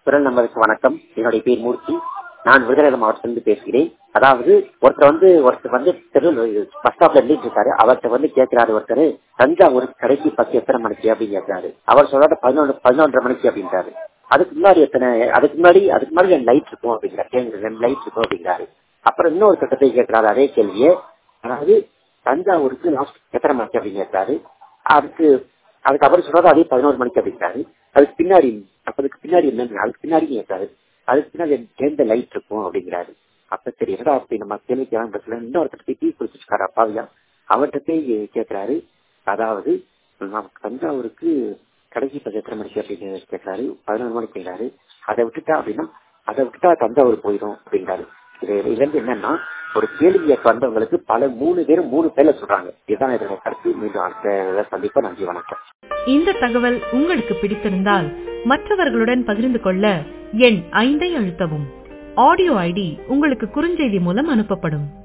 குரல் நம்பருக்கு வணக்கம் என்னுடைய பேர் மூர்த்தி நான் விருதுநகர் மாவட்டத்திலிருந்து பேசுகிறேன் அதாவது ஒருத்தர் வந்து ஒருத்தர் வந்து தெரு பஸ் ஸ்டாப்ல நின்றுட்டு இருக்காரு அவர்கிட்ட வந்து கேட்கிறாரு ஒருத்தர் தஞ்சாவூர் கடைசி பஸ் எத்தனை மணிக்கு அப்படின்னு கேட்கிறாரு அவர் சொல்றாரு பதினொன்று பதினொன்றரை மணிக்கு அப்படின்றாரு அதுக்கு முன்னாடி எத்தனை அதுக்கு முன்னாடி அதுக்கு முன்னாடி என் லைட் இருக்கும் அப்படிங்கிறாரு ரெண்டு லைட் இருக்கும் அப்படிங்கிறாரு அப்புறம் இன்னொரு கட்டத்தை கேட்கிறாரு அதே கேள்வியே அதாவது தஞ்சாவூருக்கு லாஸ்ட் எத்தனை மணிக்கு அப்படின்னு கேட்கிறாரு அதுக்கு அதுக்கு அவர் சொல்றது அதே பதினோரு மணிக்கு அப்படிங்கிறாரு அதுக்கு பின்னாடி அதுக்கு பின்னாடி என்ன அதுக்கு பின்னாடி கேட்காரு அதுக்கு பின்னாடி எந்த லைட் இருக்கும் அப்படிங்கிறாரு அப்ப சரி என்னடா அப்படி நம்ம கேள்விக்கு பஸ்ல இன்னொருத்தர் போய் டீ குடிச்சிருக்காரு அப்பாவியா அவர்கிட்ட போய் கேட்கிறாரு அதாவது நமக்கு தஞ்சாவூருக்கு கடைசி பஸ் எத்தனை மணிக்கு அப்படின்னு கேட்கிறாரு பதினொரு மணிக்கு கேட்கிறாரு அதை விட்டுட்டா அப்படின்னா அதை விட்டுட்டா தஞ்சாவூர் போயிடும் அப்படிங்கிறாரு இது இதுல இருந்து என்னன்னா ஒரு கேள்வி கேட்க வந்தவங்களுக்கு பல மூணு பேரும் மூணு பேர்ல சொல்றாங்க இதுதான் இதனுடைய கருத்து மீண்டும் அடுத்த சந்திப்பா நன்றி வணக்கம் இந்த தகவல் உங்களுக்கு பிடித்திருந்தால் மற்றவர்களுடன் பகிர்ந்து கொள்ள எண் ஐந்தை அழுத்தவும் ஆடியோ ஐடி உங்களுக்கு குறுஞ்செய்தி மூலம் அனுப்பப்படும்